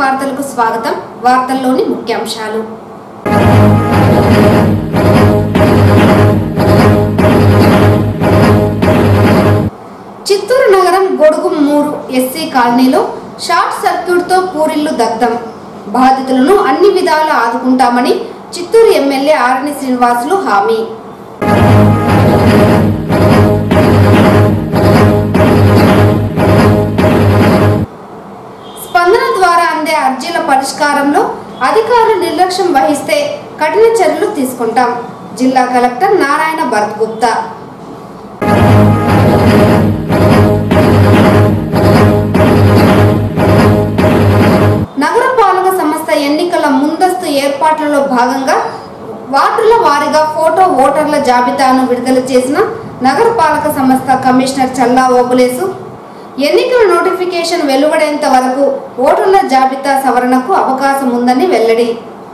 వార్తలకు స్వాగతం వార్తల్లోని ముఖ్యాంశాలు చిత్తూరు నగరం గొడుగు మూరు ఎస్సీ కాలనీలో షార్ట్ సర్క్యూట్తో పూరిళ్లు దగ్ధం బాధితులను అన్ని విధాలా ఆదుకుంటామని చిత్తూరు ఎమ్మెల్యే ఆరణి శ్రీనివాసులు హామీ స్పందన ద్వారా అందే అర్జీల పరిష్కారంలో అధికారులు నిర్లక్ష్యం వహిస్తే కఠిన చర్యలు తీసుకుంటాం జిల్లా కలెక్టర్ నారాయణ భరత్ గుప్తా నగరపాలక సంస్థ ఎన్నికల ముందస్తు ఏర్పాట్లలో భాగంగా వార్డుల వారీగా ఫోటో ఓటర్ల జాబితాను విడుదల చేసిన నగరపాలక సంస్థ కమిషనర్ చల్లా ఓబులేసు ఎన్నికల నోటిఫికేషన్ వెలువడేంత వరకు ఓటర్ల జాబితా సవరణకు అవకాశం ఉందని వెల్లడి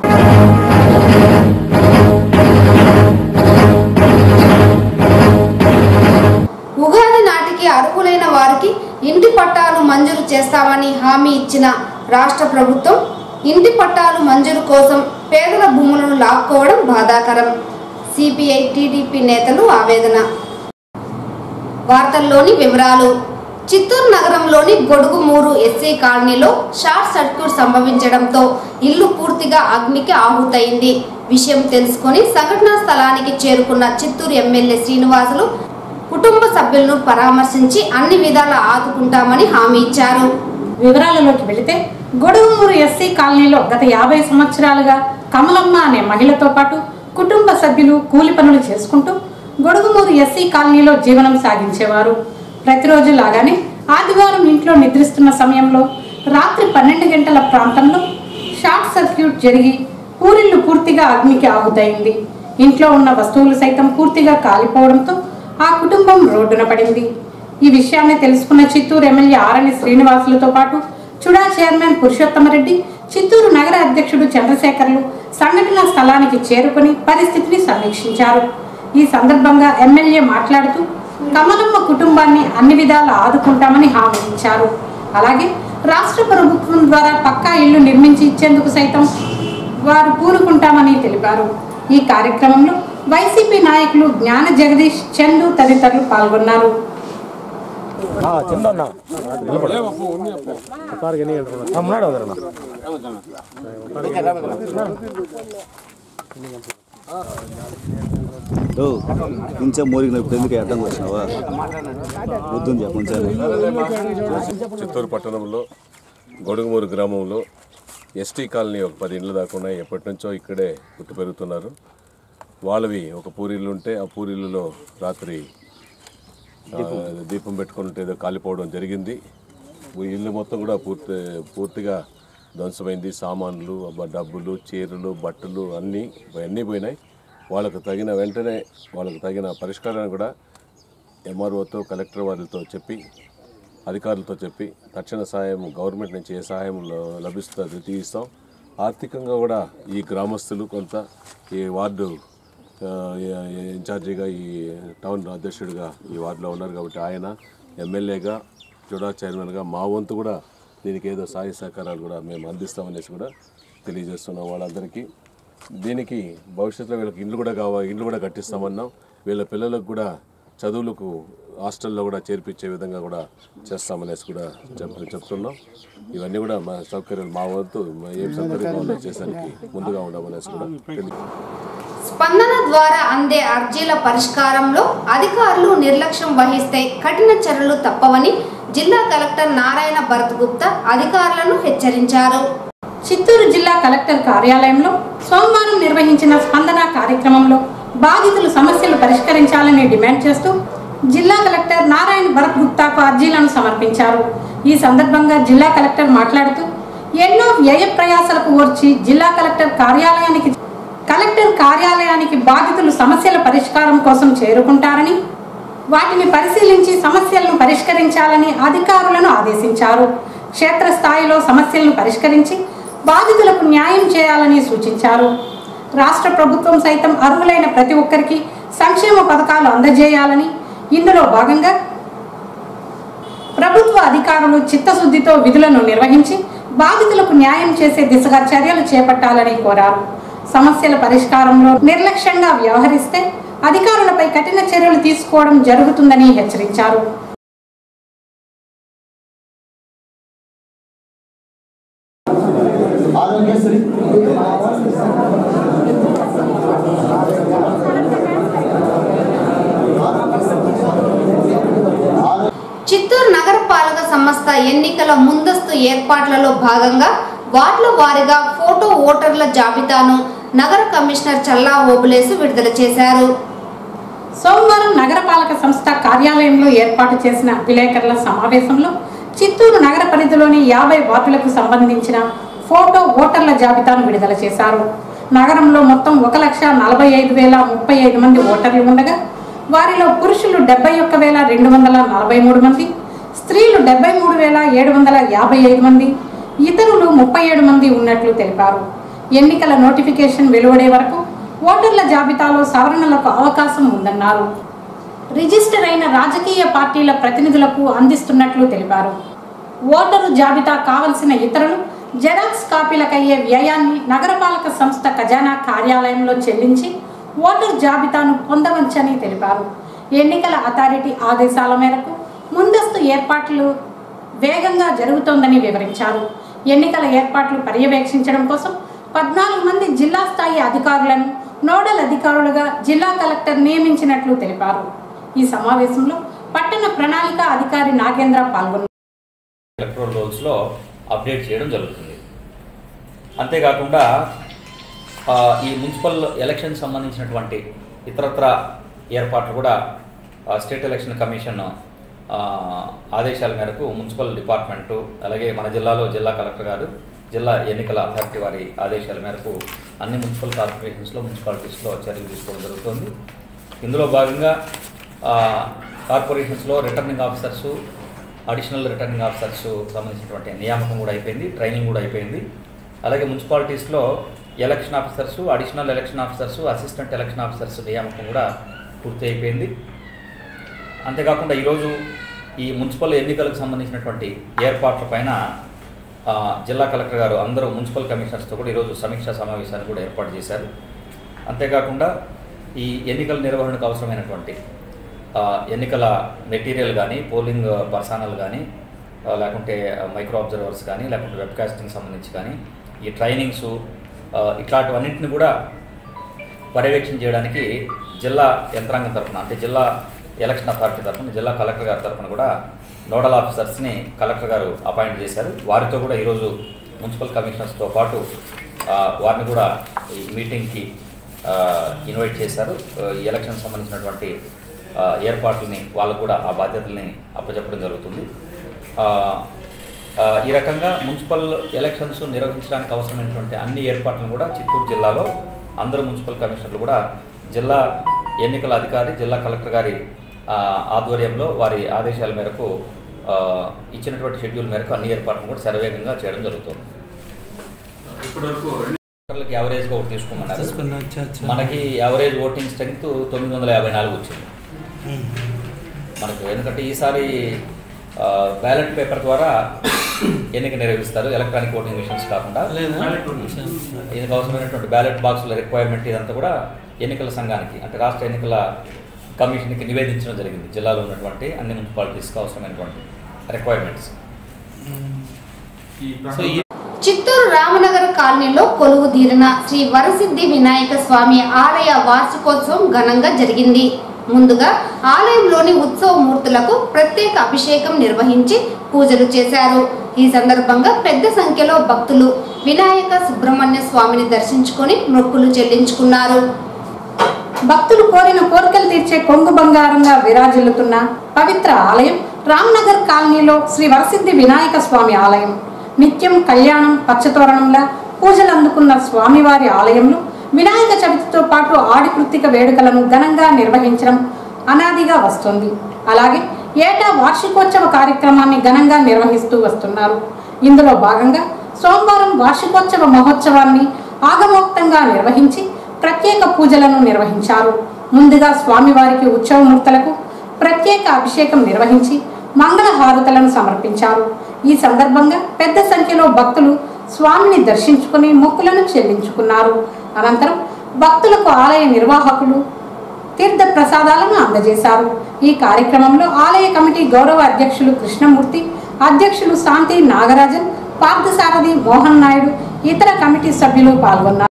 ఉగాది నాటికి అర్హులైన వారికి ఇంటి పట్టాలు మంజూరు చేస్తామని హామీ ఇచ్చిన రాష్ట్ర ప్రభుత్వం ఇంటి పట్టాలు మంజూరు కోసం పేదల భూములను లాక్కోవడం బాధాకరం సిపిఐ టీడీపీ నేతలు ఆవేదన వార్తల్లోని వివరాలు చిత్తూరు నగరంలోని గొడుగుమూరు ఎస్సీ కాలనీలో షార్ట్ సర్క్యూట్ సంభవించడంతో ఇల్లు పూర్తిగా అగ్నికి ఆహుతైంది విషయం తెలుసుకొని సంఘటనా స్థలానికి చేరుకున్న చిత్తూరు ఎమ్మెల్యే శ్రీనివాసులు కుటుంబ సభ్యులను పరామర్శించి అన్ని విధాలా ఆదుకుంటామని హామీ ఇచ్చారు వివరాలలోకి వెళితే గొడుగుమూరు ఎస్సీ కాలనీలో గత యాభై సంవత్సరాలుగా కమలమ్మ అనే మహిళతో పాటు కుటుంబ సభ్యులు కూలి పనులు చేసుకుంటూ గొడుగుమూరు ఎస్సీ కాలనీలో జీవనం సాగించేవారు ప్రతిరోజు లాగానే ఆదివారం ఇంట్లో నిద్రిస్తున్న సమయంలో రాత్రి పన్నెండు గంటల ప్రాంతంలో షార్ట్ సర్క్యూట్ జరిగి పూరిల్లు పూర్తిగా అగ్నికి ఆహుతైంది ఇంట్లో ఉన్న వస్తువులు సైతం పూర్తిగా కాలిపోవడంతో ఆ కుటుంబం రోడ్డున పడింది ఈ విషయాన్ని తెలుసుకున్న చిత్తూరు ఎమ్మెల్యే ఆరణి శ్రీనివాసులతో పాటు చుడా చైర్మన్ పురుషోత్తమరెడ్డి చిత్తూరు నగర అధ్యక్షుడు చంద్రశేఖర్లు సంఘటనా స్థలానికి చేరుకుని పరిస్థితిని సమీక్షించారు ఈ సందర్భంగా ఎమ్మెల్యే మాట్లాడుతూ కమలమ్మ కుటుంబాన్ని అన్ని విధాలా ఆదుకుంటామని హామీ ఇచ్చారు అలాగే రాష్ట్ర ప్రభుత్వం ద్వారా పక్కా ఇల్లు నిర్మించి ఇచ్చేందుకు సైతం వారు పూనుకుంటామని తెలిపారు ఈ కార్యక్రమంలో వైసీపీ నాయకులు జ్ఞాన జగదీష్ చందు తదితరులు పాల్గొన్నారు చిన్న మున్నాడు వదరన్నా ఓ, కొంచెం మోరిగినప్పుడు ఎందుకు అడ్డం వచ్చినావా వద్దుంది కొంచెం చిత్తూరు పట్టణంలో గొడుగుమూరు గ్రామంలో ఎస్టీ కాలనీ ఒక పది ఇండ్లు దాకా ఉన్నాయి ఎప్పటి నుంచో ఇక్కడే పుట్టి పెరుగుతున్నారు వాళ్ళవి ఒక పూరిల్లు ఉంటే ఆ పూరిల్లులో రాత్రి ఆ, దీపం పెట్టుకుని ఉంటే ఏదో కాలిపోవడం జరిగింది ఈ ఇల్లు మొత్తం కూడా పూర్తి పూర్తిగా ధ్వంసమైంది సామాన్లు అబ్బా డబ్బులు చీరలు బట్టలు అన్నీ అన్నీ పోయినాయి వాళ్ళకు తగిన వెంటనే వాళ్ళకు తగిన పరిష్కారాన్ని కూడా ఎంఆర్ఓతో కలెక్టర్ వారితో చెప్పి అధికారులతో చెప్పి తక్షణ సహాయం గవర్నమెంట్ నుంచి ఏ సహాయం ల- లభిస్తుందో అది తీయిస్తాం ఆర్థికంగా కూడా ఈ గ్రామస్తులు కొంత ఈ వార్డు ఆ, ఈ- ఈ ఇన్ఛార్జిగా ఈ టౌన్ అధ్యక్షుడిగా ఈ వార్డులో ఉన్నారు కాబట్టి ఆయన ఎమ్మెల్యేగా జుడా చైర్మన్గా మా వంతు కూడా దీనికి ఏదో సహాయ సహకారాలు కూడా మేము అందిస్తామనేసి కూడా తెలియజేస్తున్నాం వాళ్ళందరికీ దీనికి భవిష్యత్తులో వీళ్ళకి ఇండ్లు కూడా కావాలి ఇండ్లు కూడా కట్టిస్తామన్నాం వీళ్ళ పిల్లలకు కూడా చదువులకు హాస్టల్లో కూడా చేర్పించే విధంగా కూడా చేస్తామనేసి కూడా చెప్ చెప్తున్నాం ఇవన్నీ కూడా మా సౌకర్యాలు మా వంతు మా ఏం సౌకర్యం కావాలో చేసానికి ముందుగా ఉండమనేసి కూడా తెలియ స్పందన ద్వారా అందే అర్జీల పరిష్కారంలో అధికారులు నిర్లక్ష్యం వహిస్తే కఠిన చర్యలు తప్పవని జిల్లా కలెక్టర్ నారాయణ భరత్ గుప్తా అధికారులను హెచ్చరించారు చిత్తూరు జిల్లా కలెక్టర్ కార్యాలయంలో సోమవారం నిర్వహించిన స్పందన కార్యక్రమంలో బాధితులు సమస్యలు పరిష్కరించాలని డిమాండ్ చేస్తూ జిల్లా కలెక్టర్ నారాయణ భరత్ గుప్తాకు అర్జీలను సమర్పించారు ఈ సందర్భంగా జిల్లా కలెక్టర్ మాట్లాడుతూ ఎన్నో వ్యయ ప్రయాసలకు ఓర్చి జిల్లా కలెక్టర్ కార్యాలయానికి కలెక్టర్ కార్యాలయానికి బాధితులు సమస్యల పరిష్కారం కోసం చేరుకుంటారని వాటిని పరిశీలించి సమస్యలను పరిష్కరించాలని అధికారులను ఆదేశించారు క్షేత్రస్థాయిలో సమస్యలను పరిష్కరించి బాధితులకు న్యాయం చేయాలని సూచించారు రాష్ట్ర ప్రభుత్వం సైతం అర్హులైన ప్రతి ఒక్కరికి సంక్షేమ పథకాలు అందజేయాలని ఇందులో భాగంగా ప్రభుత్వ అధికారులు చిత్తశుద్ధితో విధులను నిర్వహించి బాధితులకు న్యాయం చేసే దిశగా చర్యలు చేపట్టాలని కోరారు సమస్యల పరిష్కారంలో నిర్లక్ష్యంగా వ్యవహరిస్తే అధికారులపై కఠిన చర్యలు తీసుకోవడం జరుగుతుందని హెచ్చరించారు ఆరోగ్యశ్రీ చిత్తూరు నగరపాలక సంస్థ ఎన్నికల ముందస్తు ఏర్పాట్లలో భాగంగా వార్డుల వారీగా ఫోటో ఓటర్ల జాబితాను నగర కమిషనర్ చల్లా ఓబులేసు విడుదల చేశారు సోమవారం నగరపాలక సంస్థ కార్యాలయంలో ఏర్పాటు చేసిన విలేకరుల సమావేశంలో చిత్తూరు నగర పరిధిలోని యాభై వార్డులకు సంబంధించిన ఫోటో ఓటర్ల జాబితాను విడుదల చేశారు నగరంలో మొత్తం ఒక లక్ష నలభై ఐదు వేల ముప్పై ఐదు మంది ఓటర్లు ఉండగా వారిలో పురుషులు డెబ్బై ఒక్క వేల రెండు వందల నలభై మూడు మంది స్త్రీలు డెబ్బై మూడు వేల ఏడు వందల యాభై ఐదు మంది ఇతరులు ముప్పై ఏడు మంది ఉన్నట్లు తెలిపారు ఎన్నికల నోటిఫికేషన్ వెలువడే వరకు ఓటర్ల జాబితాలో సవరణలకు అవకాశం ఉందన్నారు రిజిస్టర్ అయిన రాజకీయ పార్టీల ప్రతినిధులకు అందిస్తున్నట్లు తెలిపారు ఓటరు జాబితా కావలసిన ఇతరులు జెరాక్స్ కాపీలకయ్యే వ్యయాన్ని నగరపాలక సంస్థ ఖజానా కార్యాలయంలో చెల్లించి ఓటరు జాబితాను పొందవచ్చని తెలిపారు ఎన్నికల అథారిటీ ఆదేశాల మేరకు ముందస్తు ఏర్పాట్లు వేగంగా జరుగుతోందని వివరించారు ఎన్నికల ఏర్పాట్లు పర్యవేక్షించడం కోసం పద్నాలుగు మంది జిల్లా స్థాయి అధికారులను నోడల్ అధికారులుగా జిల్లా కలెక్టర్ నియమించినట్లు తెలిపారు ఈ సమావేశంలో పట్టణ ప్రణాళిక అధికారి నాగేంద్ర పాల్గొన్నారు ఎలక్ట్రల్ రోల్స్లో అప్డేట్ చేయడం జరుగుతుంది అంతేకాకుండా ఆ, ఈ మున్సిపల్ ఎలక్షన్ సంబంధించినటువంటి ఇతరత్ర ఏర్పాట్లు కూడా ఆ, స్టేట్ ఎలక్షన్ కమిషన్ ఆ, ఆదేశాల మేరకు మున్సిపల్ డిపార్ట్మెంటు అలాగే మన జిల్లాలో జిల్లా కలెక్టర్ గారు జిల్లా ఎన్నికల అథారిటీ వారి ఆదేశాల మేరకు అన్ని మున్సిపల్ కార్పొరేషన్స్లో మున్సిపాలిటీస్లో చర్యలు తీసుకోవడం జరుగుతుంది ఇందులో భాగంగా ఆ, కార్పొరేషన్స్లో returning officers additional returning officers సంబంధించినటువంటి నియామకం కూడా అయిపోయింది ట్రైనింగ్ కూడా అయిపోయింది అలాగే మున్సిపాలిటీస్లో election officers additional election officers assistant election officers నియామకం కూడా పూర్తి అయిపోయింది అంతేకాకుండా ఈరోజు ఈ మున్సిపల్ ఎన్నికలకు సంబంధించినటువంటి ఏర్పాట్ల పైన ఆ, జిల్లా కలెక్టర్ గారు అందరూ మున్సిపల్ కమిషనర్స్తో కూడా ఈరోజు సమీక్షా సమావేశాన్ని కూడా ఏర్పాటు చేశారు అంతేకాకుండా ఈ ఎన్నికల నిర్వహణకు అవసరమైనటువంటి ఆ, ఎన్నికల మెటీరియల్ కానీ పోలింగ్ పర్సనల్ కానీ ఆ, లేకుంటే మైక్రో అబ్జర్వర్స్ కానీ లేకుంటే వెబ్కాస్టింగ్ సంబంధించి కానీ ఈ ట్రైనింగ్స్ ఇట్లాంటివన్నింటిని కూడా పర్యవేక్షణ చేయడానికి జిల్లా యంత్రాంగం తరఫున అంటే జిల్లా ఎలక్షన్ అథారిటీ తరఫున జిల్లా కలెక్టర్ గారి తరఫున కూడా నోడల్ ఆఫీసర్స్ని కలెక్టర్ గారు అపాయింట్ చేశారు వారితో కూడా ఈరోజు మున్సిపల్ కమిషనర్స్తో పాటు ఆ, వారిని కూడా ఈ మీటింగ్కి ఆ, ఇన్వైట్ చేశారు ఆ, ఈ ఎలక్షన్ సంబంధించినటువంటి ఆ, ఏర్పాట్లని వాళ్ళకు కూడా ఆ బాధ్యతల్ని అప్పచెప్పడం జరుగుతుంది ఆ, ఆ, ఈ రకంగా మున్సిపల్ ఎలక్షన్స్ నిర్వహించడానికి అవసరమైనటువంటి అన్ని ఏర్పాట్లను కూడా చిత్తూరు జిల్లాలో అందరూ మున్సిపల్ కమిషనర్లు కూడా జిల్లా ఎన్నికల అధికారి జిల్లా కలెక్టర్ గారి ఆ, ఆధ్వర్యంలో వారి ఆదేశాల మేరకు ఆ, ఇచ్చినటువంటి షెడ్యూల్ మేరకు అన్ని ఏర్పాట్లను కూడా శరవేగంగా చేయడం జరుగుతుంది ఓటర్లకు యావరేజ్గా ఒకటి తీసుకోమన్నారు మనకి యావరేజ్ ఓటింగ్ స్ట్రెంగ్త్ తొమ్మిది వందల యాభై నాలుగు వచ్చింది మనకు ఎందుకంటే ఈసారి బ్యాలెట్ పేపర్ ద్వారా ఎన్నిక నిర్వహిస్తారు ఎలక్ట్రానిక్ ఓటింగ్ మిషన్స్ కాకుండా దీనికి అవసరమైనటువంటి బ్యాలెట్ బాక్సుల రిక్వైర్మెంట్ ఇదంతా కూడా ఎన్నికల సంఘానికి అంటే రాష్ట్ర ఎన్నికల కమిషన్కి నివేదించడం జరిగింది జిల్లాలో ఉన్నటువంటి అన్ని మున్సిపాలిటీస్కి అవసరమైనటువంటి రిక్వైర్మెంట్స్ సో ఈ చిత్తూరు రామనగర్ కాలనీలో కొలువు తీరిన శ్రీ వరసిద్ధి వినాయక స్వామి ఆలయ వార్షికోత్సవం ఘనంగా జరిగింది ముందుగా ఆలయంలోని ఉత్సవ మూర్తులకు ప్రత్యేక అభిషేకం నిర్వహించి పూజలు చేశారు ఈ సందర్భంగా పెద్ద సంఖ్యలో భక్తులు వినాయక సుబ్రహ్మణ్య స్వామిని దర్శించుకొని మొక్కులు చెల్లించుకున్నారు భక్తులు కోరిన కోరికలు తీర్చే కొంగు బంగారంగా విరాజిల్లుతున్న పవిత్ర ఆలయం రామ్నగర్ కాలనీలో శ్రీ వరసిద్ధి వినాయక స్వామి ఆలయం నిత్యం కళ్యాణం పచ్చతోరణంలా పూజలు అందుకున్న స్వామివారి ఆలయంలో వినాయక చవితితో పాటు ఆడి కృత్తిక వేడుకలను ఘనంగా నిర్వహించడం అనాదిగా వస్తుంది అలాగే ఏటా వార్షికోత్సవ కార్యక్రమాన్ని ఘనంగా నిర్వహిస్తూ వస్తున్నారు ఇందులో భాగంగా సోమవారం వార్షికోత్సవ మహోత్సవాన్ని ఆగమోక్తంగా నిర్వహించి ప్రత్యేక పూజలను నిర్వహించారు ముందుగా స్వామివారికి ఉత్సవమూర్తులకు ప్రత్యేక అభిషేకం నిర్వహించి మంగళ హారతులను సమర్పించారు ఈ సందర్భంగా పెద్ద సంఖ్యలో భక్తులు స్వామిని దర్శించుకుని మొక్కులను చెల్లించుకున్నారు అనంతరం భక్తులకు ఆలయ నిర్వాహకులు తీర్థ ప్రసాదాలను అందజేశారు ఈ కార్యక్రమంలో ఆలయ కమిటీ గౌరవ అధ్యక్షులు కృష్ణమూర్తి అధ్యక్షులు శాంతి నాగరాజన్ పార్థసారథి మోహన్ నాయుడు ఇతర కమిటీ సభ్యులు పాల్గొన్నారు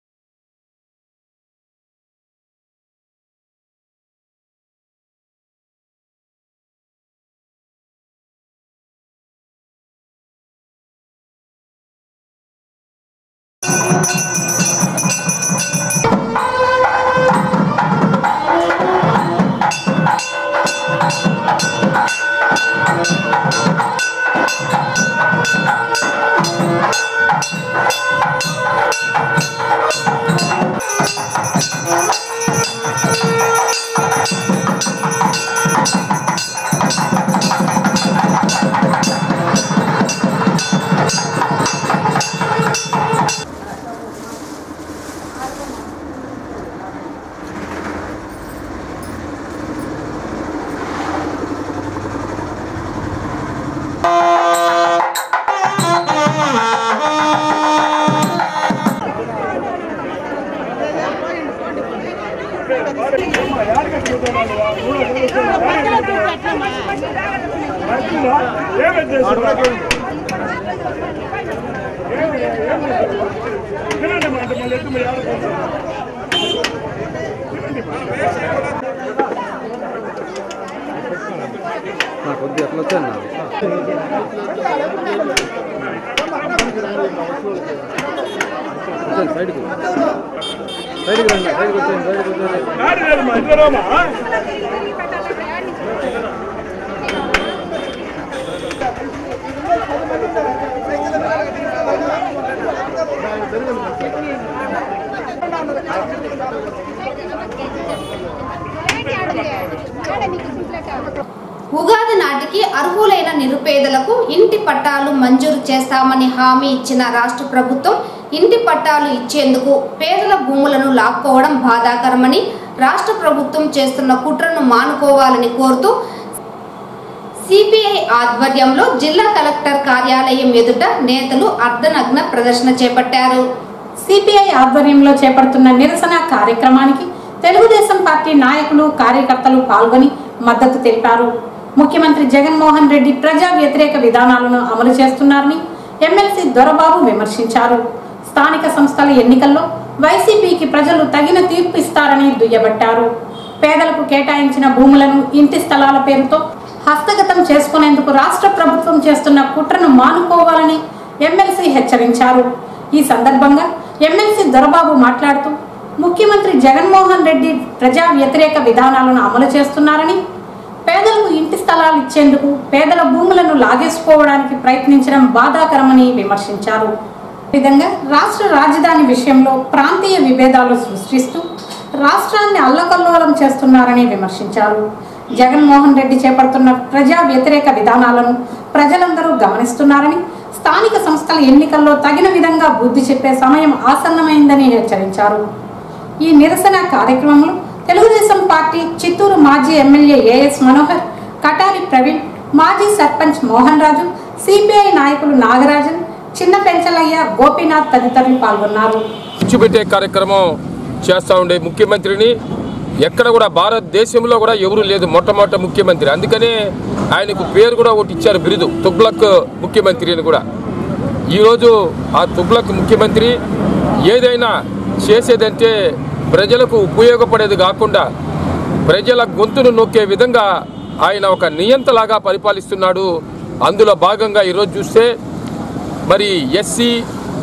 కొద్దిగా ఎట్లా వచ్చాను సైడ్కి సైడ్కి రండి సైడ్కి వచ్చాను సైడ్కి వచ్చాను ఉగాది నాటికి అర్హులైన నిరుపేదలకు ఇంటి పట్టాలు మంజూరు చేస్తామని హామీ ఇచ్చిన రాష్ట్ర ప్రభుత్వం ఇంటి పట్టాలు ఇచ్చేందుకు పేదల భూములను లాక్కోవడం బాధాకరమని రాష్ట్ర ప్రభుత్వం చేస్తున్న కుట్రను మానుకోవాలని కోరుతూ సిపిఐ ఆధ్వర్యంలో జిల్లా కలెక్టర్ కార్యాలయం ఎదుట నేతలు అర్ధనగ్న ప్రదర్శన చేపట్టారు సిపిఐ ఆధ్వర్యంలో చేపడుతున్న నిరసన కార్యక్రమానికి తెలుగుదేశం పార్టీ నాయకులు కార్యకర్తలు పాల్గొని మద్దతు తెలిపారు ముఖ్యమంత్రి జగన్మోహన్ రెడ్డి ప్రజా వ్యతిరేక విధానాలను అమలు చేస్తున్నారని ఎమ్మెల్సీ దొరబాబు విమర్శించారు స్థానిక సంస్థల ఎన్నికల్లో వైసీపీకి ప్రజలు తగిన తీర్పు ఇస్తారని దుయ్యబట్టారు పేదలకు కేటాయించిన భూములను ఇంటి స్థలాల పేరుతో హస్తగతం చేసుకునేందుకు రాష్ట్ర ప్రభుత్వం చేస్తున్న కుట్రను మానుకోవాలని ఎమ్మెల్సీ హెచ్చరించారు ఈ సందర్భంగా ఎమ్మెల్సీ దొరబాబు మాట్లాడుతూ ముఖ్యమంత్రి జగన్మోహన్ రెడ్డి ప్రజా వ్యతిరేక విధానాలను అమలు చేస్తున్నారని పేదలకు ఇంటి స్థలాలు ఇచ్చేందుకు పేదల భూములను లాగేసుకోవడానికి ప్రయత్నించడం బాధాకరమని విమర్శించారు ఈ విధంగా రాష్ట్ర రాజధాని విషయంలో ప్రాంతీయ విభేదాలు సృష్టిస్తూ రాష్ట్రాన్ని అల్లకల్లోలం చేస్తున్నారని విమర్శించారు జగన్మోహన్ రెడ్డి చేపడుతున్న ప్రజా వ్యతిరేక విధానాలను ప్రజలందరూ గమనిస్తున్నారని స్థానిక సంస్థల ఎన్నికల్లో తగిన విధంగా బుద్ధి చెప్పే సమయం ఆసన్నమైందని హెచ్చరించారు ఈ నిరసన కార్యక్రమంలో తెలుగుదేశం పార్టీ చిత్తూరు మాజీ ఎమ్మెల్యే ఏఎస్ మనోహర్ కటారి ప్రవీణ్ మాజీ సర్పంచ్ మోహన్ రాజు సిపిఐ నాయకులు నాగరాజన్ చిన్న పెంచలయ్య గోపీనాథ్ తదితరులు పాల్గొన్నారు కూర్చోబెట్టే కార్యక్రమం చేస్తూ ఉండే ముఖ్యమంత్రిని ఎక్కడ కూడా భారతదేశంలో కూడా ఎవరు లేదు మొట్టమొదటి ముఖ్యమంత్రి అందుకనే ఆయనకు పేరు కూడా ఒకటి ఇచ్చారు బిరుదు తుగ్లక్ ముఖ్యమంత్రి అని కూడా ఈరోజు ఆ తుగ్లక్ ముఖ్యమంత్రి ఏదైనా చేసేదంటే ప్రజలకు ఉపయోగపడేది కాకుండా ప్రజల గొంతును నొక్కే విధంగా ఆయన ఒక నియంతలాగా పరిపాలిస్తున్నాడు అందులో భాగంగా ఈరోజు చూస్తే మరి ఎస్సీ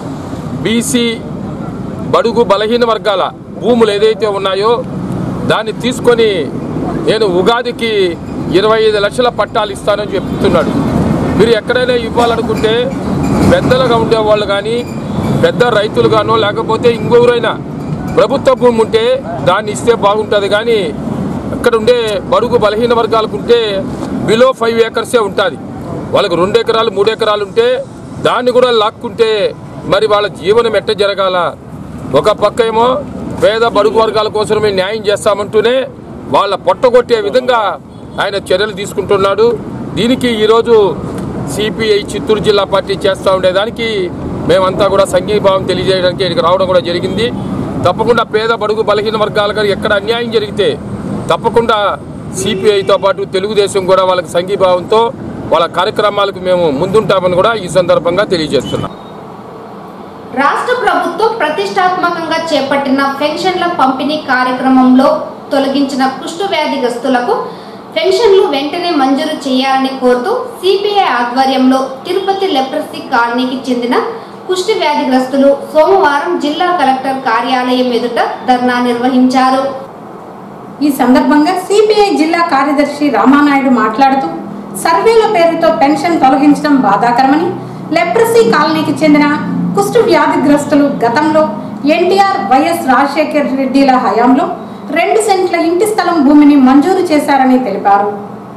బీసీ బడుగు బలహీన వర్గాల భూములు ఏదైతే ఉన్నాయో దాన్ని తీసుకొని నేను ఉగాదికి ఇరవై ఐదు లక్షల పట్టాలు ఇస్తానని చెప్తున్నాడు మీరు ఎక్కడైనా ఇవ్వాలనుకుంటే పెద్దలుగా ఉండేవాళ్ళు కానీ పెద్ద రైతులు గానో లేకపోతే ఇంకెవరైనా ప్రభుత్వ భూమి ఉంటే దాన్ని ఇస్తే బాగుంటుంది కానీ అక్కడ ఉండే బడుగు బలహీన వర్గాలకు ఉంటే బిలో ఫైవ్ ఏకర్సే ఉంటుంది వాళ్ళకి రెండు ఎకరాలు మూడు ఎకరాలు ఉంటే దాన్ని కూడా లాక్కుంటే మరి వాళ్ళ జీవనం ఎట్ట జరగాల ఒక పక్క ఏమో పేద బడుగు వర్గాల కోసమే న్యాయం చేస్తామంటూనే వాళ్ళ పొట్టగొట్టే విధంగా ఆయన చర్యలు తీసుకుంటున్నాడు దీనికి ఈరోజు సిపిఐ చిత్తూరు జిల్లా పార్టీ చేస్తూ ఉండేదానికి మేమంతా కూడా సంఘీభావం తెలియజేయడానికి ఇక్కడికి రావడం కూడా జరిగింది తప్పకుండా పేద బడుగు బలహీన వర్గాలకు ఎక్కడ అన్యాయం జరిగితే తప్పకుండా సిపిఐతో పాటు తెలుగుదేశం కూడా వాళ్ళకి సంఘీభావంతో వాళ్ళ కార్యక్రమాలకు మేము ముందుంటామని కూడా ఈ సందర్భంగా తెలియజేస్తున్నాం రాష్ట్ర ప్రభుత్వం ప్రతిష్టాత్మకంగా చేపట్టిన పెన్షన్ల పంపిణీ కార్యక్రమంలో తొలగించిన కుష్టు వ్యాధిగ్రస్తులకు పెన్షన్లు వెంటనే మంజూరు చేయాలని కోరుతూ సిపిఐ ఆధ్వర్యంలో తిరుపతి లెప్రసీ కాలనీకి చెందిన కుష్టి వ్యాధిగ్రస్తులు సోమవారం జిల్లా కలెక్టర్ కార్యాలయం ఎదుట ధర్నా నిర్వహించారు ఈ సందర్భంగా సిపిఐ జిల్లా కార్యదర్శి రామానాయుడు మాట్లాడుతూ సర్వేల పేరుతో పెన్షన్ తొలగించడం బాధాకరమని లెప్రసీ కాలనీకి చెందిన కుష్టు వ్యాధిగ్రస్తులు గతంలో ఎన్టీఆర్ వైఎస్ రాజశేఖర్ రెడ్డిల హయాంలో రెండు సెంట్ల ఇంటి స్థలం భూమిని మంజూరు చేశారని తెలిపారు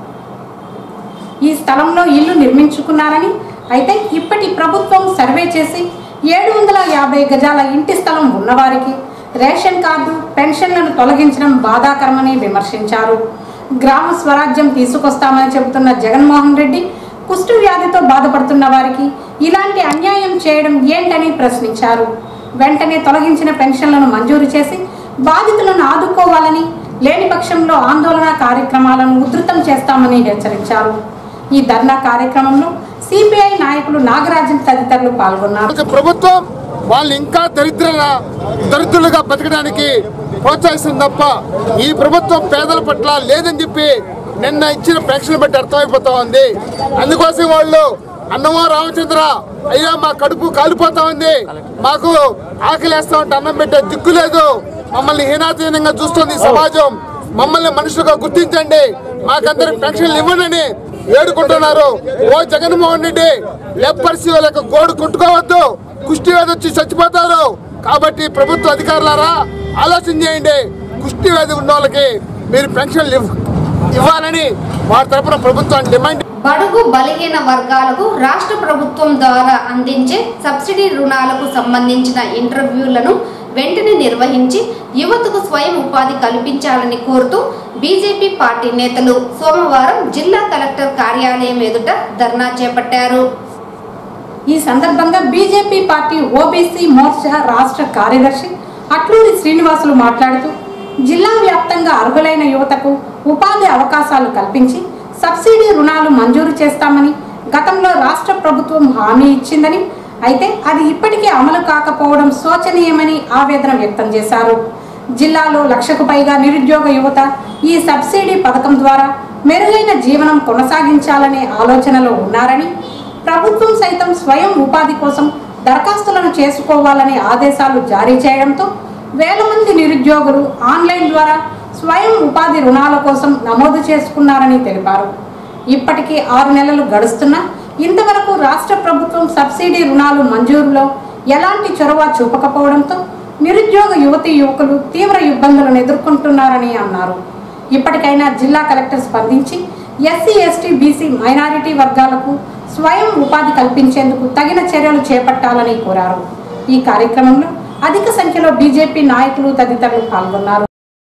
ఈ స్థలంలో ఇల్లు నిర్మించుకున్నారని అయితే ఇప్పటి ప్రభుత్వం సర్వే చేసి ఏడు వందల యాభై గజాల ఇంటి స్థలం ఉన్నవారికి రేషన్ కార్డు పెన్షన్లను తొలగించడం బాధాకరమని విమర్శించారు గ్రామ స్వరాజ్యం తీసుకొస్తామని చెబుతున్న జగన్మోహన్ రెడ్డి కుష్టు వ్యాధితో బాధపడుతున్న వారికి ఇలాంటి అన్యాయం చేయడం ఏంటని ప్రశ్నించారు వెంటనే తొలగించిన పెన్షన్లను మంజూరు చేసి బాధితులను ఆదుకోవాలని లేని పక్షంలో ఆందోళన కార్యక్రమాలను ఉధృతం చేస్తామని హెచ్చరించారు ఈ ధర్నా కార్యక్రమంలో సిపిఐ నాయకులు నాగరాజన్ తదితరులు పాల్గొన్నారు ఈరోజు ప్రభుత్వం వాళ్ళు ఇంకా దరిద్ర దరిద్రులుగా బతకడానికి ప్రోత్సహిస్తుంది తప్ప ఈ ప్రభుత్వం పేదల పట్ల లేదని చెప్పి నిన్న ఇచ్చిన పెన్షన్ బట్టి అర్థమైపోతా ఉంది అందుకోసం వాళ్ళు అన్నమో రామచంద్ర అయ్యా మా కడుపు కాలిపోతా ఉంది మాకు ఆకలేస్తా ఉంటే అన్నం పెట్టే దిక్కు లేదు మమ్మల్ని హీనాతీనంగా చూస్తుంది ఈ సమాజం మమ్మల్ని మనుషులుగా గుర్తించండి మాకందరికి పెన్షన్లు ఇవ్వండి వేడుకుంటున్నారు ఓ జగన్మోహన్ రెడ్డి లెప్పర్సీ వాళ్ళకి గోడు కొట్టుకోవద్దు కుష్టి వ్యాధి వచ్చి చచ్చిపోతారు కాబట్టి ప్రభుత్వ అధికారులారా ఆలోచన చేయండి కుష్టి వ్యాధి ఉన్న వాళ్ళకి మీరు పెన్షన్లు ఇవ్వ- ఇవ్వాలని వారి తరపున ప్రభుత్వాన్ని డిమాండ్ బడుగు బలహీన వర్గాలకు రాష్ట్ర ప్రభుత్వం ద్వారా అందించే సబ్సిడీ రుణాలకు సంబంధించిన ఇంటర్వ్యూలను వెంటనే నిర్వహించి యువతకు స్వయం ఉపాధి కల్పించాలని కోరుతూ బీజేపీ పార్టీ నేతలు సోమవారం జిల్లా కలెక్టర్ కార్యాలయం ఎదుట ధర్నా చేపట్టారు ఈ సందర్భంగా బీజేపీ పార్టీ ఓబీసీ మోర్చా రాష్ట్ర కార్యదర్శి అట్లూరి శ్రీనివాసులు మాట్లాడుతూ జిల్లా వ్యాప్తంగా అర్హులైన యువతకు ఉపాధి అవకాశాలు కల్పించి సబ్సిడీ రుణాలు మంజూరు చేస్తామని గతంలో రాష్ట్ర ప్రభుత్వం హామీ ఇచ్చిందని అయితే అది ఇప్పటికీ అమలు కాకపోవడం శోచనీయమని ఆవేదన వ్యక్తం చేశారు జిల్లాలో లక్షకు పైగా నిరుద్యోగ యువత ఈ సబ్సిడీ పథకం ద్వారా మెరుగైన జీవనం కొనసాగించాలనే ఆలోచనలో ఉన్నారని ప్రభుత్వం సైతం స్వయం ఉపాధి కోసం దరఖాస్తులను చేసుకోవాలనే ఆదేశాలు జారీ చేయడంతో వేల మంది నిరుద్యోగులు ఆన్లైన్ ద్వారా స్వయం ఉపాధి రుణాల కోసం నమోదు చేసుకున్నారని తెలిపారు ఇప్పటికీ ఆరు నెలలు గడుస్తున్నా ఇంతవరకు రాష్ట్ర ప్రభుత్వం సబ్సిడీ రుణాలు మంజూరులో ఎలాంటి చొరవ చూపకపోవడంతో నిరుద్యోగ యువతీ యువకులు తీవ్ర ఇబ్బందులను ఎదుర్కొంటున్నారని అన్నారు ఇప్పటికైనా జిల్లా కలెక్టర్ స్పందించి ఎస్సీ ఎస్టీ బీసీ మైనారిటీ వర్గాలకు స్వయం ఉపాధి కల్పించేందుకు తగిన చర్యలు చేపట్టాలని కోరారు ఈ కార్యక్రమంలో అధిక సంఖ్యలో బీజేపీ నాయకులు తదితరులు పాల్గొన్నారు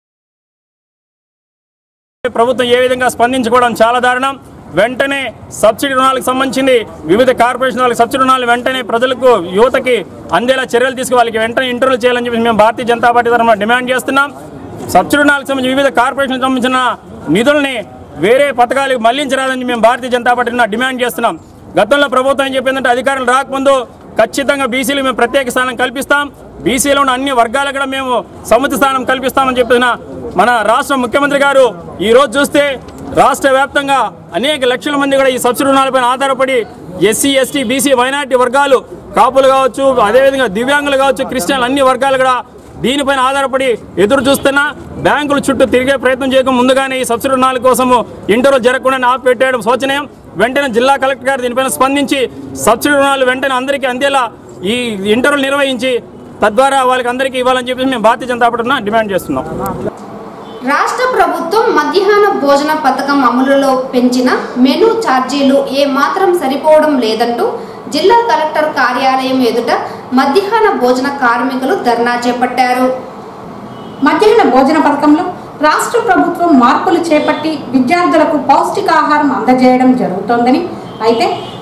ప్రభుత్వం ఏ విధంగా స్పందించుకోవడం చాలా దారుణం వెంటనే సబ్సిడీ రుణాలకు సంబంధించింది వివిధ కార్పొరేషన్ వాళ్ళకి సబ్సిడీ రుణాలు వెంటనే ప్రజలకు యువతకి అందేలా చర్యలు తీసుకు వాళ్ళకి వెంటనే ఇంటర్వ్యూ చేయాలని చెప్పి మేము భారతీయ జనతా పార్టీ తరఫున డిమాండ్ చేస్తున్నాం సబ్సిడీ రుణాలకు సంబంధించి వివిధ కార్పొరేషన్లకు సంబంధించిన నిధుల్ని వేరే పథకాలకు మళ్లించరాదని మేము భారతీయ జనతా పార్టీ తరఫున డిమాండ్ చేస్తున్నాం గతంలో ప్రభుత్వం ఏం చెప్పిందంటే అధికారులు రాకముందు ఖచ్చితంగా బీసీలు మేము ప్రత్యేక స్థానం కల్పిస్తాం బీసీలో ఉన్న అన్ని వర్గాలకు కూడా మేము సముచిత స్థానం కల్పిస్తామని చెప్పిన మన రాష్ట్ర ముఖ్యమంత్రి గారు ఈ రోజు చూస్తే రాష్ట్ర వ్యాప్తంగా అనేక లక్షల మంది కూడా ఈ సబ్సిడీ రుణాలపై ఆధారపడి ఎస్సీ ఎస్టీ బీసీ మైనార్టీ వర్గాలు కాపులు కావచ్చు అదేవిధంగా దివ్యాంగులు కావచ్చు క్రిస్టియన్లు అన్ని వర్గాలు కూడా దీనిపైన ఆధారపడి ఎదురు చూస్తున్నా బ్యాంకుల చుట్టూ తిరిగే ప్రయత్నం చేయక ముందుగానే ఈ సబ్సిడీ రుణాల కోసము ఇంటర్వ్యూ జరగకుండా ఆపిపెట్టేయడం శోచనీయం వెంటనే జిల్లా కలెక్టర్ గారు దీనిపైన స్పందించి సబ్సిడీ రుణాలు వెంటనే అందరికీ అందేలా ఈ ఇంటర్వ్యూలు నిర్వహించి తద్వారా వాళ్ళకి అందరికీ ఇవ్వాలని చెప్పేసి మేము భారతీయ జనతా పార్టీ తరఫున డిమాండ్ చేస్తున్నాం రాష్ట్ర ప్రభుత్వం మధ్యాహ్న భోజన పథకం అమలులో పెంచిన మెనూ ఛార్జీలు ఏ మాత్రం సరిపోవడం లేదంటూ జిల్లా కలెక్టర్ కార్యాలయం ఎదుట మధ్యాహ్న భోజన కార్మికులు ధర్నా చేపట్టారు మధ్యాహ్న భోజన పథకంలో రాష్ట్ర ప్రభుత్వం మార్పులు చేపట్టి విద్యార్థులకు పౌష్టికాహారం అందజేయడం జరుగుతోందని అయితే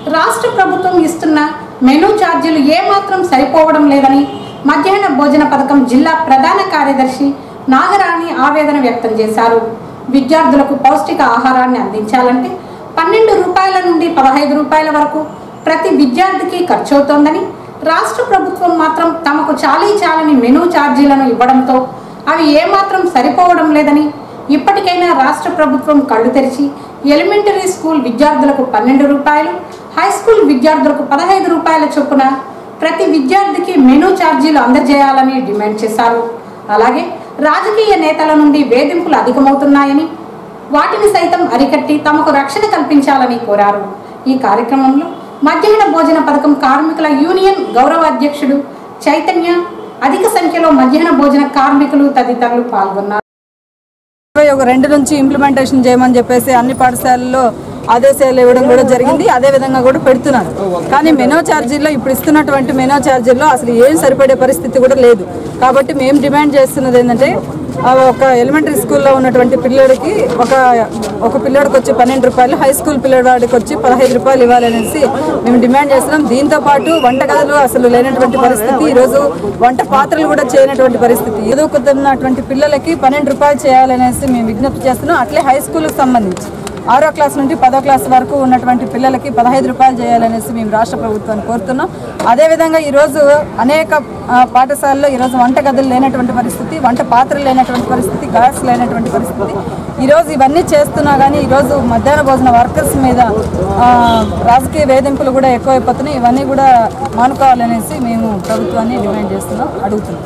రాష్ట్ర ప్రభుత్వం ఇస్తున్న మెనూ ఛార్జీలు ఏమాత్రం సరిపోవడం లేదని మధ్యాహ్న భోజన పథకం జిల్లా ప్రధాన కార్యదర్శి నాగరాణి ఆవేదన వ్యక్తం చేశారు విద్యార్థులకు పౌష్టిక ఆహారాన్ని అందించాలంటే పన్నెండు రూపాయల నుండి పదహైదు రూపాయల వరకు ప్రతి విద్యార్థికి ఖర్చవుతోందని రాష్ట్ర ప్రభుత్వం మాత్రం తమకు చాలీ చాలని మెనూ ఛార్జీలను ఇవ్వడంతో అవి ఏమాత్రం సరిపోవడం లేదని ఇప్పటికైనా రాష్ట్ర ప్రభుత్వం కళ్ళు తెరిచి ఎలిమెంటరీ స్కూల్ విద్యార్థులకు పన్నెండు రూపాయలు హై స్కూల్ విద్యార్థులకు పదహైదు రూపాయల చొప్పున ప్రతి విద్యార్థికి మెనూ ఛార్జీలు అందజేయాలని డిమాండ్ చేశారు అలాగే రాజకీయ నేతల నుండి వేధింపులు అధికమవుతున్నాయని వాటిని సైతం అరికట్టి తమకు రక్షణ కల్పించాలని కోరారు ఈ కార్యక్రమంలో మధ్యాహ్న భోజన పథకం కార్మికుల యూనియన్ గౌరవ అధ్యక్షుడు చైతన్య అధిక సంఖ్యలో మధ్యాహ్న భోజన కార్మికులు తదితరులు పాల్గొన్నారు ఇరవై ఒక రెండు నుంచి ఇంప్లిమెంటేషన్ చేయమని చెప్పేసి అన్ని పాఠశాలల్లో ఆదేశాలు ఇవ్వడం కూడా జరిగింది అదే విధంగా కూడా పెడుతున్నారు కానీ మెనో ఛార్జీల్లో ఇప్పుడు ఇస్తున్నటువంటి మెనో ఛార్జీల్లో అసలు ఏం సరిపడే పరిస్థితి కూడా లేదు కాబట్టి మేము డిమాండ్ చేస్తున్నది ఏంటంటే ఆ ఒక ఎలిమెంటరీ స్కూల్లో ఉన్నటువంటి పిల్లడికి ఒక ఒక పిల్లడికి వచ్చి పన్నెండు రూపాయలు హై స్కూల్ పిల్లవాడికి వచ్చి పదహైదు రూపాయలు ఇవ్వాలనేసి మేము డిమాండ్ చేస్తున్నాం దీంతో పాటు వంటగదులు అసలు లేనటువంటి పరిస్థితి ఈరోజు వంట పాత్రలు కూడా చేయనటువంటి పరిస్థితి ఎదుగుతున్నటువంటి పిల్లలకి పన్నెండు రూపాయలు చేయాలనేసి మేము విజ్ఞప్తి చేస్తున్నాం అట్లే హై స్కూల్కి సంబంధించి ఆరో క్లాస్ నుండి పదో క్లాస్ వరకు ఉన్నటువంటి పిల్లలకి పదహైదు రూపాయలు చేయాలనేసి మేము రాష్ట్ర ప్రభుత్వాన్ని కోరుతున్నాం అదేవిధంగా ఈరోజు అనేక ఆ, పాఠశాలల్లో ఈరోజు వంటగదులు లేనటువంటి పరిస్థితి వంట పాత్రలు లేనటువంటి పరిస్థితి గ్యాస్ లేనటువంటి పరిస్థితి ఈరోజు ఇవన్నీ చేస్తున్నా కానీ ఈరోజు మధ్యాహ్న భోజన వర్కర్స్ మీద ఆ, రాజకీయ వేధింపులు కూడా ఎక్కువైపోతున్నాయి ఇవన్నీ కూడా మానుకోవాలనేసి మేము ప్రభుత్వాన్ని డిమాండ్ చేస్తున్నాం అడుగుతున్నాం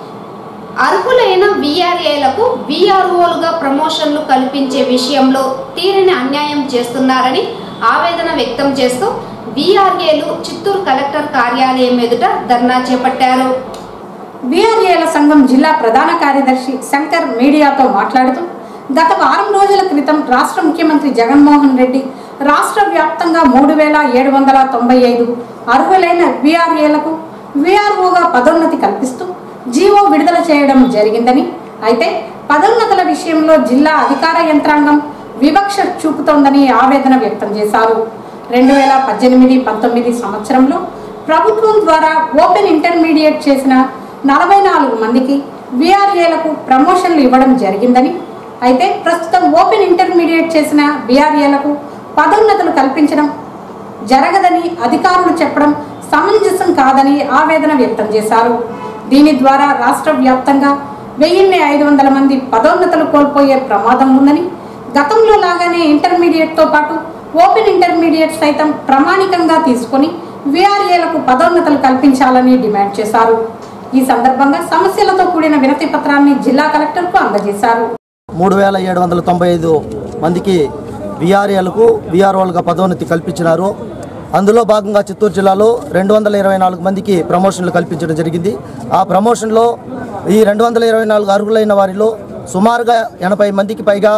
అర్హులైన వీఆర్ఏలకు వీఆర్ఓలుగా ప్రమోషన్లు కల్పించే విషయంలో తీరని అన్యాయం చేస్తున్నారని ఆవేదన వ్యక్తం చేస్తూ వీఆర్ఏలు చిత్తూరు కలెక్టర్ కార్యాలయం ఎదుట ధర్నా చేపట్టారు బీఆర్ఏల సంఘం జిల్లా ప్రధాన కార్యదర్శి శంకర్ మీడియాతో మాట్లాడుతూ గత వారం రోజుల క్రితం రాష్ట్ర ముఖ్యమంత్రి జగన్మోహన్ రెడ్డి రాష్ట్ర వ్యాప్తంగా మూడు వేల ఏడు వందల తొంభై ఐదు అర్హులైన వీఆర్ఏలకు వీఆర్ఓగా పదోన్నతి కల్పిస్తూ జీవో విడుదల చేయడం జరిగిందని అయితే పదోన్నతుల విషయంలో జిల్లా అధికార యంత్రాంగం వివక్ష చూపుతోందని ఆవేదన వ్యక్తం చేశారు రెండు వేల పద్దెనిమిది పంతొమ్మిది సంవత్సరంలో ప్రభుత్వం ద్వారా ఓపెన్ ఇంటర్మీడియట్ చేసిన నలభై నాలుగు మందికి బీఆర్ఏలకు ప్రమోషన్లు ఇవ్వడం జరిగిందని అయితే ప్రస్తుతం ఓపెన్ ఇంటర్మీడియట్ చేసిన బీఆర్ఏలకు పదోన్నతులు కల్పించడం జరగదని అధికారులు చెప్పడం సమంజసం కాదని ఆవేదన వ్యక్తం చేశారు దీని ద్వారా రాష్ట్ర వ్యాప్తంగా వెయ్యిన్ని ఐదు వందల మంది పదోన్నతులు కోల్పోయే ప్రమాదం ఉందని గతంలో లాగానే ఇంటర్మీడియట్తో పాటు ఓపెన్ ఇంటర్మీడియట్ సైతం ప్రామాణికంగా తీసుకొని వీఆర్ఏలకు పదోన్నతులు కల్పించాలని డిమాండ్ చేశారు ఈ సందర్భంగా సమస్యలతో కూడిన వినతి పత్రాన్ని జిల్లా కలెక్టర్కు అందజేశారు మూడు వేల ఏడు వందల తొంభై ఐదు మందికి విఆర్ఏలకు విఆర్ఓలుగా పదోన్నతి కల్పించినారు అందులో భాగంగా చిత్తూరు జిల్లాలో రెండు వందల ఇరవై నాలుగు మందికి ప్రమోషన్లు కల్పించడం జరిగింది ఆ ప్రమోషన్లో ఈ రెండు వందల ఇరవై నాలుగు అర్హులైన వారిలో సుమారుగా ఎనభై మందికి పైగా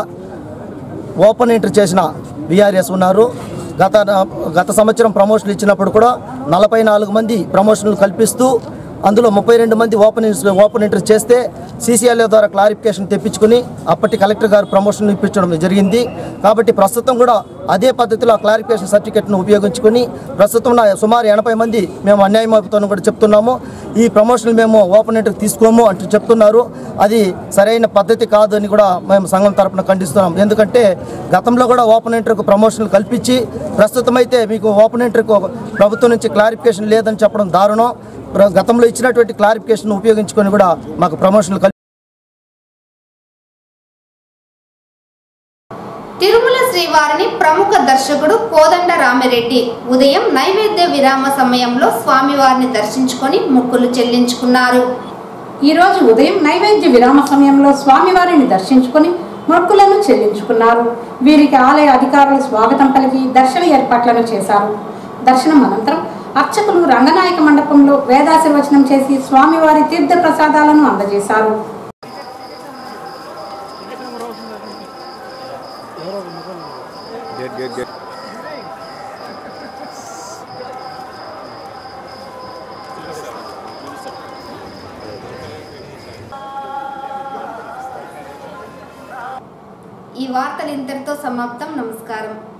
ఓపెన్ ఎంట్రీ చేసిన విఆర్ఎస్ ఉన్నారు గత గత సంవత్సరం ప్రమోషన్లు ఇచ్చినప్పుడు కూడా నలభై నాలుగు మంది ప్రమోషన్లు కల్పిస్తూ అందులో ముప్పై రెండు మంది ఓపెన్ ఓపెన్ ఎంట్రీ చేస్తే సీసీఎల్ఏ ద్వారా క్లారిఫికేషన్ తెప్పించుకుని అప్పటి కలెక్టర్ గారు ప్రమోషన్ ఇప్పించడం జరిగింది కాబట్టి ప్రస్తుతం కూడా అదే పద్ధతిలో ఆ క్లారిఫికేషన్ సర్టిఫికేట్ను ఉపయోగించుకొని ప్రస్తుతం ఉన్న సుమారు ఎనభై మంది మేము అన్యాయం అవుతామని కూడా చెప్తున్నాము ఈ ప్రమోషన్ మేము ఓపెన్ ఎంట్రీ తీసుకోము అంటూ చెప్తున్నారు అది సరైన పద్ధతి కాదు అని కూడా మేము సంఘం తరపున ఖండిస్తున్నాం ఎందుకంటే గతంలో కూడా ఓపెన్ ఎంట్రీకి ప్రమోషన్లు కల్పించి ప్రస్తుతం అయితే మీకు ఓపెన్ ఎంట్రీకి ప్రభుత్వం నుంచి క్లారిఫికేషన్ లేదని చెప్పడం దారుణం ప్ర- గతంలో ఇచ్చినటువంటి క్లారిఫికేషన్ ఉపయోగించుకొని కూడా మాకు ప్రమోషన్లు కల్పి తిరుమల శ్రీవారిని ప్రముఖ దర్శకుడు కోదండ రామిరెడ్డి ఉదయం నైవేద్య విరామ సమయంలో స్వామివారిని దర్శించుకొని మొక్కులు చెల్లించుకున్నారు ఈ రోజు ఉదయం నైవేద్య విరామ సమయంలో స్వామివారిని దర్శించుకొని మొక్కులను చెల్లించుకున్నారు వీరికి ఆలయ అధికారులు స్వాగతం పలికి దర్శన ఏర్పాట్లను చేశారు దర్శనం అనంతరం అర్చకులు రంగనాయక మండపంలో వేదాశీర్వచనం చేసి స్వామివారి తీర్థ ప్రసాదాలను అందజేశారు గేట్ గేట్ గేట్ ఈ వార్తలు ఇంతటితో సమాప్తం నమస్కారం